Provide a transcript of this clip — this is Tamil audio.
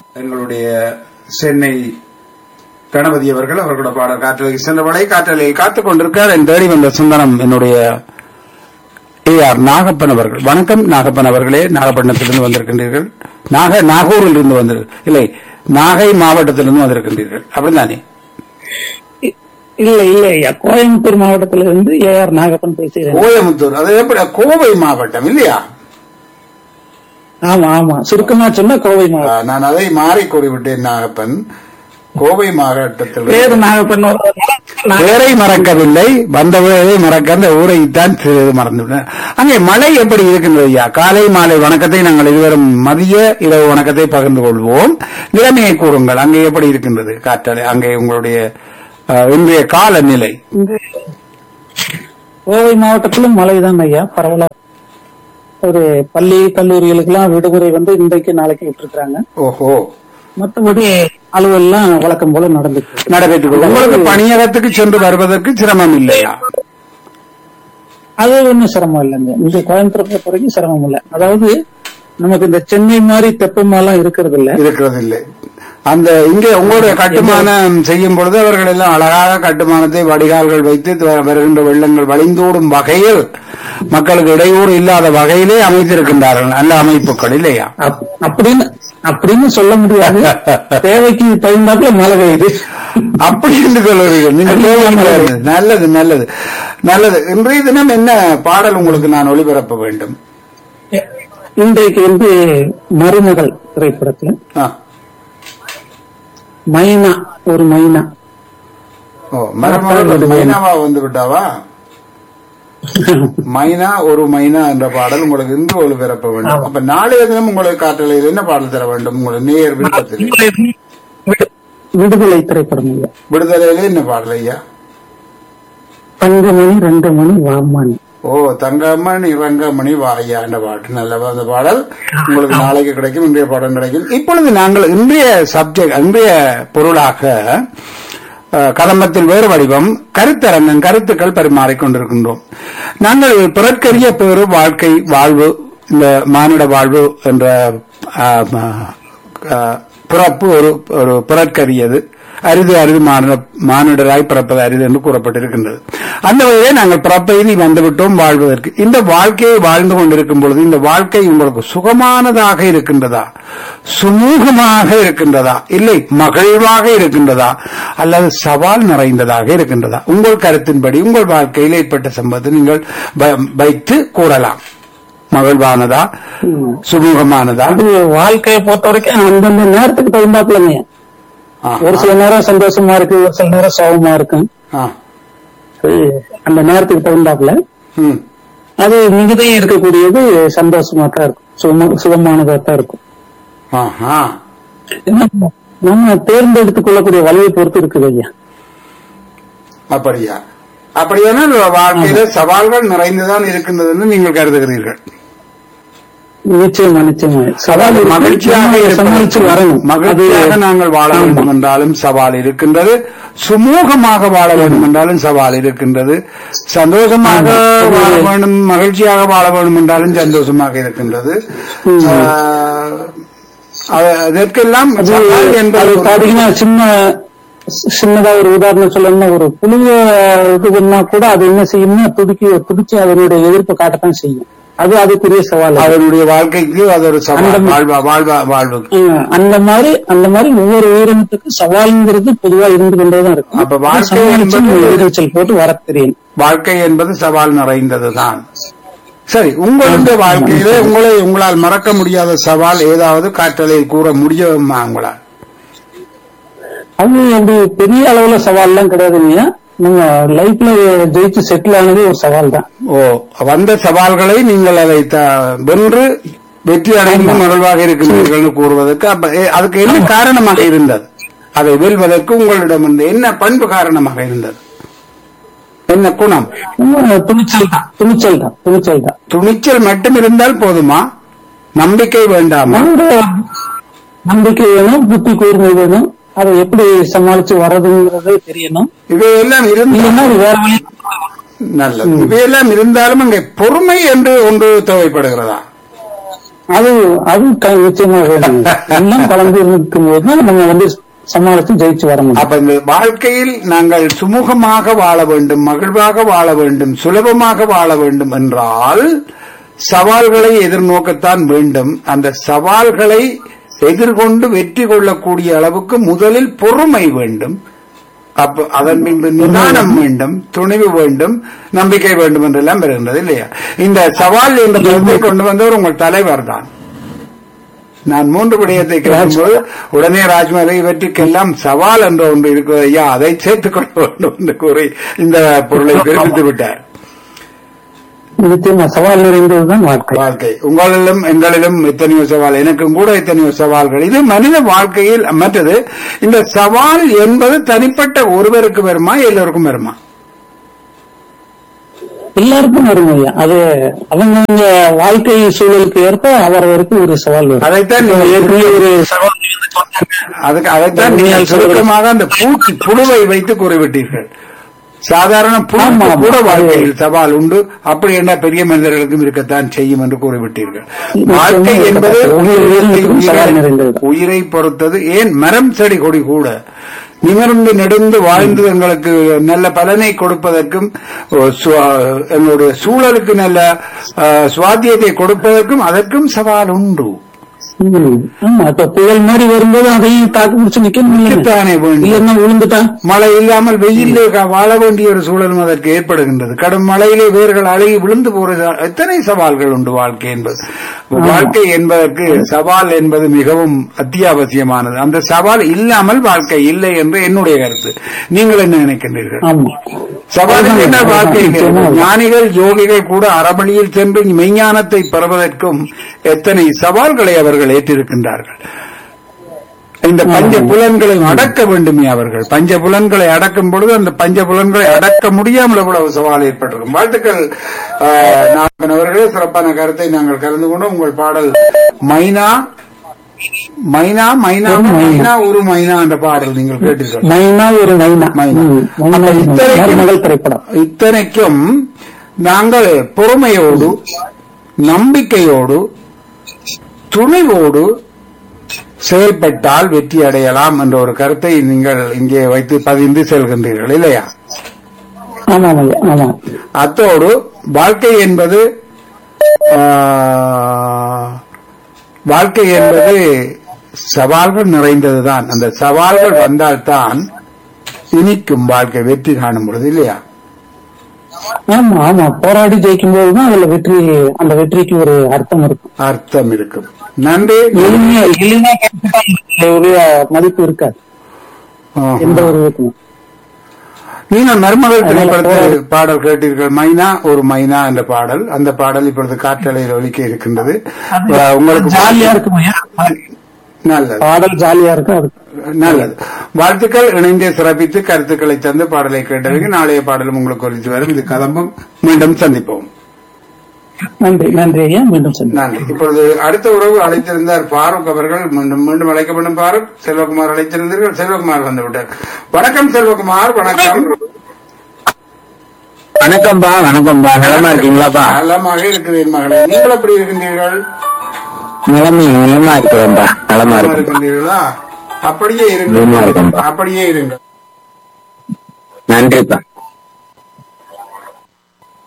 எங்களுடைய சென்னை கணபதி அவர்கள் அவர்களோட பாடல் காற்றலை சென்றவளை காற்றலையில் காத்துக் கொண்டிருக்கார் என் தேடி வந்த சுந்தரம் என்னுடைய ஏ ஆர் நாகப்பன் அவர்கள் வணக்கம் நாகப்பன் அவர்களே நாகப்பட்டினத்திலிருந்து வந்திருக்கின்றீர்கள் நாக நாகூரில் இருந்து வந்து இல்லை நாகை மாவட்டத்திலிருந்து வந்திருக்கின்றீர்கள் அப்படித்தானே இ- இல்ல இல்ல ஐயா கோயம்புத்தூர் மாவட்டத்துல இருந்து ஏ ஆர் நாகப்பன் பேசுகிறேன் கோயமுத்தூர் அது எப்படி கோவை மாவட்டம் இல்லையா ஆமா ஆமா சுருக்கமா சொன்னா கோவை மாவட்டம் ஆ, நான் அதை மாறி கூறிவிட்டேன் நாகப்பன் கோவை மாவட்டத்தில் பேரு நாகப்பன் ஒரு- நா- பேரை மறக்கவில்லை வந்த பேரை மறக்க அந்த ஊரைத்தான் சிறிது மறந்துவிட்டேன் அங்கே மழை எப்படி இருக்கின்றது ஐயா காலை மாலை வணக்கத்தை நாங்கள் இருவரும் மதிய இரவு வணக்கத்தை பகிர்ந்து கொள்வோம் நிலைமையை கூறுங்கள் அங்கே எப்படி இருக்கின்றது காற்றலை அங்கே உங்களுடைய அஹ், இன்றைய காலநிலை இந்த கோவை மாவட்டத்திலும் மழைதான் ஐயா பரவலா ஒரு பள்ளி கல்லூரிகளுக்கெல்லாம் விடுமுறை வந்து இன்றைக்கு நாளைக்கு விட்டுருக்காங்க ஓஹோ மற்றபடி அலுவலாம் வழக்கம் போல நடந்துட்டு இருக்கு. நடைபெற்றுக் கொள்ளும். உங்களுக்கு பணியகத்துக்கு சென்று வருவதற்கு சிரமம் இல்லையா அது ஒன்றும் சிரமம் இல்லைங்க இந்த கோயம்புத்தூர் பொறுத்த வரைக்கும் சிரமம் இல்லை அதாவது நமக்கு இந்த சென்னை மாதிரி தெப்பமெல்லாம் இருக்கிறது இல்ல இருக்கிறது இல்லை அந்த இங்கே உங்களுடைய கட்டுமானம் செய்யும் பொழுது அவர்கள் எல்லாம் அழகாக கட்டுமானத்தை வடிகால்கள் வைத்து த- வருகின்ற வெள்ளங்கள் வழிந்தோடும் வகையில் மக்களுக்கு இடையூறு இல்லாத வகையிலே அமைத்திருக்கின்றார்கள் நல்ல அமைப்புகள் இல்லையா அப்- அப்படின்னு அப்படின்னு சொல்ல முடியாது தேவைக்கு தகுந்தாப்புல மழை பெய்யுது அப்படி என்று சொல்லுவீர்கள் நீங்க தேவையில்லை. நல்லது நல்லது நல்லது இன்றைய தினம் என்ன பாடல் உங்களுக்கு நான் ஒளிபரப்ப வேண்டும் இன்றைக்கு வந்து மருமகள் திரைப்படத்துல ஆ. மைனா ஒரு மைனா ஓ மருமகள் மைனாவா வந்து விட்டாவா மைனா ஒரு மைனா என்ற பாடல் உங்களுக்கு இன்று ஒளிபரப்ப வேண்டும் அப்ப நாளைய தினம் உங்களுக்கு காற்றலையில் என்ன பாடல் தர வேண்டும் உங்களுடைய நேர் விருப்பத்தில் விடு- விடுதலை திரைப்படம் ஐயா விடுதலையில என்ன பாடல் ஐயா பஞ்சு மணி ரெண்டு மணி வாமணி ஓ தங்கமணி ரங்கமணி வாயா என்ற பாட்டு நல்ல அந்த பாடல் உங்களுக்கு நாளைக்கு கிடைக்கும் இன்றைய பாடம் கிடைக்கும் இப்பொழுது நாங்கள் இன்றைய சப்ஜெக்ட் இன்றைய பொருளாக அஹ், கதம்பத்தில் வேறு வடிவம் கருத்தரங்கம் கருத்துக்கள் பரிமாறிக் கொண்டிருக்கின்றோம் நாங்கள் பிறற்கரிய பேறு வாழ்க்கை வாழ்வு இந்த மானிட வாழ்வு என்ற அஹ், அஹ், பிறப்பு ஒரு ஒரு பிறற்கரியது அரிது அரிது மானிட மானிடராய் பிறப்பது அரிது என்று கூறப்பட்டிருக்கின்றது அந்த வகையிலே நாங்கள் பிறப்பைதி வந்துவிட்டோம் வாழ்வதற்கு இந்த வாழ்க்கையை வாழ்ந்து கொண்டிருக்கும் பொழுது இந்த வாழ்க்கை உங்களுக்கு சுகமானதாக இருக்கின்றதா சுமூகமாக இருக்கின்றதா இல்லை மகிழ்வாக இருக்கின்றதா அல்லது சவால் நிறைந்ததாக இருக்கின்றதா உங்கள் கருத்தின்படி உங்கள் வாழ்க்கையில் ஏற்பட்ட சம்பவத்தை நீங்கள் வ- வைத்து கூறலாம் மகிழ்வானதா சுமூகமானதா அது வாழ்க்கையை பொறுத்த வரைக்கும் அந்தந்த நேரத்துக்கு தகுந்தாப்புலங்க ஆ, ஒரு சில நேரம் சந்தோஷமா இருக்கு ஒரு சில நேரம் சோகமா இருக்கும் ஆ, அது அந்த நேரத்துக்கு தகுந்தாப்புல ம், அது மிகுதியும் இருக்கக்கூடியது சந்தோஷமா தான் இருக்கும் சுகமா சுகமானதா தான் இருக்கும் ஆஹா. ஏன்னா, நம்ம தேர்ந்தெடுத்துக் கொள்ளக்கூடிய வழியை பொறுத்து இருக்குது ஐயா அப்படியா அப்படியானால் வாழ்க்கையில சவால்கள் நிறைந்துதான் இருக்கின்றதுன்னு நீங்கள் கருதுகிறீர்கள் நிச்சயமா நிச்சயமா சவால் இருக்கு. மகிழ்ச்சியாக நம்ம சமாளிச்சு இருப்பதற்கு- வரணும் மகிழ்ச்சியாக அது- நாங்கள் வாழ வேண்டும் என்றாலும் சவால் இருக்கின்றது சுமூகமாக வாழ வேண்டும் என்றாலும் சவால் இருக்கின்றது சந்தோஷமாக ஆமா. வாழ வேண்டும் மகிழ்ச்சியாக வாழ வேண்டும் என்றாலும் சந்தோஷமாக இருக்கின்றது ஆஹ், அது- அதற்கெல்லாம் அது சவால் அது என்பது ஒரு- பாத்தீங்கன்னா சின்ன சின்னதா ஒரு உதாரணம் சொல்லணும்னா ஒரு புழுவ இது பண்ணா கூட அது என்ன செய்யும்னா துடிக்கி துடிச்சு அதனுடைய எதிர்ப்பு காட்டத்தான் செய்யும் அது அதுக்குரிய சவால் அது. அவருடைய வாழ்க்கைக்கு அது ஒரு சவால் அந்த- வாழ்வா வாழ்வா வாழ்வுக்கு ஆஹ் அந்த மாதிரி அந்த மாதிரி ஒவ்வொரு உயிரினத்துக்கும் சவால்ங்கிறது பொதுவா இருந்து கொண்டேதான் இருக்கும் அப்ப வாழ்க்கை சமாளிச்சு என்பது- எதிர்நீச்சல் போட்டு வர தெரியும் வாழ்க்கை என்பது சவால் நிறைந்ததுதான் சரி உங்களுடைய வாழ்க்கையிலே உங்களை உங்களால் மறக்க முடியாத சவால் ஏதாவது காற்றலை கூற முடியுமா உங்களால் அது அப்படி பெரிய அளவுல சவால் எல்லாம் கிடையாதுங்க நம்ம லைஃப்ல ஜெயிச்சு செட்டில் ஆனது ஒரு சவால் தான் ஓ வந்த சவால்களை நீங்கள் அதை த- வென்று வெற்றி அடைந்து மகிழ்வாக இருக்கின்றீர்கள் கூறுவதற்கு அப்ப ஏ, அதுக்கு என்ன காரணமாக இருந்தது அதை வெல்வதற்கு உங்களிடம் இருந்த என்ன பண்பு காரணமாக இருந்தது என்ன குணம் உம், துணிச்சல் தான் துணிச்சல் தான் துணிச்சல் தான் துணிச்சல் மட்டும் இருந்தால் போதுமா நம்பிக்கை வேண்டாமா நம்மளோட நம்பிக்கை வேணும் புத்தி கூர்மை வேணும் அதை எப்படி சமாளிச்சு வர்றதுங்கிறது தெரியணும் இவையெல்லாம் இருந்து இல்லைன்னா அது வேற வழி நல்லது இவையெல்லாம் இருந்தாலும் அங்கே பொறுமை என்று ஒன்று தேவைப்படுகிறதா அது அது க- நிச்சயமா வேணும் எல்லாம் கலந்து இருக்கும் போது நம்ம வந்து சமாளித்து ஜெயிச்சு வர முடியும் அப்ப இந்த வாழ்க்கையில் நாங்கள் சுமூகமாக வாழ வேண்டும் மகிழ்வாக வாழ வேண்டும் சுலபமாக வாழ வேண்டும் என்றால் சவால்களை எதிர்நோக்கத்தான் வேண்டும் அந்த சவால்களை எதிர்கொண்டு வெற்றி கொள்ளக்கூடிய அளவுக்கு முதலில் பொறுமை வேண்டும் அப்ப அதன் பின்பு நிதானம் வேண்டும் துணிவு வேண்டும் நம்பிக்கை வேண்டும் என்றெல்லாம் பெறுகின்றது இல்லையா இந்த சவால் என்ற கருத்தை கொண்டு வந்தவர் உங்கள் தலைவர் தான் நான் மூன்று விடயத்தை கேட்கும்போது உடனே ராஜ்மலை இவற்றுக்கெல்லாம் சவால் என்ற ஒன்று இருக்கிறது ஐயா அதை சேர்த்துக் கொள்ள வேண்டும் என்று கூறி இந்த பொருளை பிரித்து விட்டார் நிச்சயமா சவால் நிறைந்ததுதான் வாழ்க்கை வாழ்க்கை உங்களிலும் எங்களிலும் எத்தனையோ சவால் எனக்கும் கூட எத்தனையோ சவால்கள் இது மனித வாழ்க்கையில் மற்றது இந்த சவால் என்பது தனிப்பட்ட ஒருவருக்கு வருமா எல்லோருக்கும் வருமா எல்லாருக்கும் வரும் ஐயா அது அவங்கவங்க வாழ்க்கை சூழலுக்கு ஏற்ப அவரவருக்கு ஒரு சவால் வரும் அதைத்தான் நீங்க எப்படி ஒரு சவால் அதுக்கு அதைத்தான் நீங்கள் சுருக்கமாக அந்த பூச்சி புழுவை வைத்து கூறிவிட்டீர்கள் சாதாரண புழு ஆமா, ஆமா. கூட வாழ்க்கையில் சவால் உண்டு அப்படி என்ன பெரிய மனிதர்களுக்கும் இருக்கத்தான் செய்யும் என்று கூறிவிட்டீர்கள் வாழ்க்கை என்பது உயிரினங்களுக்கும் சவால் நிறைந்தது. உயிரை பொறுத்தது ஏன் மரம் செடி கொடி கூட நிமிர்ந்து நெடுந்து வாழ்ந்து எங்களுக்கு நல்ல பலனை கொடுப்பதற்கும் ஓ, சு- எங்களுடைய சூழலுக்கு நல்ல அஹ், சுவாத்தியத்தை கொடுப்பதற்கும் அதற்கும் சவால் உண்டு ம். ஆமா இப்ப புயல் மாதிரி வரும்போது அதையும் தாக்கு பிடிச்சு நிக்க முடியல நிற்கத்தானே வேண்டும் இல்லைன்னா விழுந்துட்டா மழை இல்லாமல் வெயிலே க- வாழ வேண்டிய ஒரு சூழலும் அதற்கு ஏற்படுகின்றது கடும் மழையிலே வேர்கள் அழுகி விழுந்து போறது எத்தனை சவால்கள் உண்டு வாழ்க்கை என்பது வாழ்க்கை என்பதற்கு சவால் என்பது மிகவும் அத்தியாவசியமானது அந்த சவால் இல்லாமல் வாழ்க்கை இல்லை என்று என்னுடைய கருத்து நீங்கள் என்ன நினைக்கின்றீர்கள் ஆமா சவால் என்ன வாழ்க்கை இல்லை. நிச்சயமா. ஞானிகள் யோகிகள் கூட அறவழியில் சென்று மெய்ஞானத்தை பெறுவதற்கும் எத்தனை சவால்களை அவர்கள் ஏற்றிருக்கின்றார்கள் இந்த பஞ்ச புலன்களை அடக்க வேண்டுமே அவர்கள் பஞ்ச புலன்களை அடக்கும் பொழுது அந்த பஞ்ச புலன்களை அடக்க முடியாமல் எவ்வளவு சவால் ஏற்பட்டிருக்கும் வாழ்த்துக்கள் ஆஹ், நாகப்பன் அவர்களே சிறப்பான கருத்தை நாங்கள் கலந்து கொண்டு உங்கள் பாடல் மைனா மைனா மைனா மைனா ஒரு மைனா என்ற பாடல் நீங்கள் கேட்டீர்கள் மைனா ஒரு மைனா மைனா. ம். மைனா அப்ப ஒரு இத்தனைக்கும் மகள் திரைப்படம் இத்தனைக்கும் நாங்கள் பொறுமையோடு நம்பிக்கையோடு துணிவோடு செயல்பட்டால் வெற்றி அடையலாம் என்ற ஒரு கருத்தை நீங்கள் இங்கே வைத்து பதிந்து செல்கின்றீர்கள் இல்லையா ஆமா ஐயா ஆமா அத்தோடு வாழ்க்கை என்பது ஆஹ், வாழ்க்கை என்பது சவால்கள் நிறைந்ததுதான் அந்த சவால்கள் வந்தால்தான் இனிக்கும் வாழ்க்கை வெற்றி காணும் பொழுது இல்லையா ஆமா ஆமா போராடி ஜெயிக்கும் போதுதான் அதுல வெற்றி அந்த வெற்றிக்கு ஒரு அர்த்தம் இருக்கும் அர்த்தம் இருக்கும் நன்றி எளிமையா எளிமையா கேட்டுட்டா ஒரு மதிப்பு இருக்காது ஆஹா. எந்த ஒரு இதுக்கும் நீங்கள் மருமகள் திரைப்படத்தில் பாடல் கேட்டீர்கள் மைனா ஒரு மைனா என்ற பாடல் அந்த பாடல் இப்பொழுது காற்றலையில் ஒலிக்க இருக்கின்றது ஆஹ், உங்களுக்கு ஜாலியா இருக்கும் ஐயா நல்லது பாடல் ஜாலியா இருக்கும் அது நல்லது வாழ்த்துக்கள் இணைந்தே சிறப்பித்து கருத்துக்களை தந்து பாடலை கேட்டதுக்கு நாளைய பாடலும் உங்களுக்கு ஒலித்து வரும் இது கதம்பம் மீண்டும் சந்திப்போம் நன்றி நன்றி ஐயா மீண்டும் சந்திப்போம் நன்றி இப்பொழுது அடுத்த உறவு அழைத்திருந்தார் பாரூக் அவர்கள் மீண்டும் மீண்டும் அழைக்கப்படும் பாரூக் செல்வகுமார் அழைத்திருந்தீர்கள் செல்வகுமார் வந்துவிட்டார் வணக்கம் செல்வகுமார் வணக்கம் வணக்கம்பா வணக்கம்பா நலமா இருக்கீங்களாப்பா நலமாக இருக்கிறேன் மகளே நீங்கள் எப்படி இருக்கின்றீர்கள் நிலைமை நலமா இருக்கிறேன்பா நலமா நலமா இருக்கும் இருக்கின்றீர்களா அப்படியே நலமா இருங்க இருக்கேன்பா. அப்படியே இருங்க நன்றிப்பா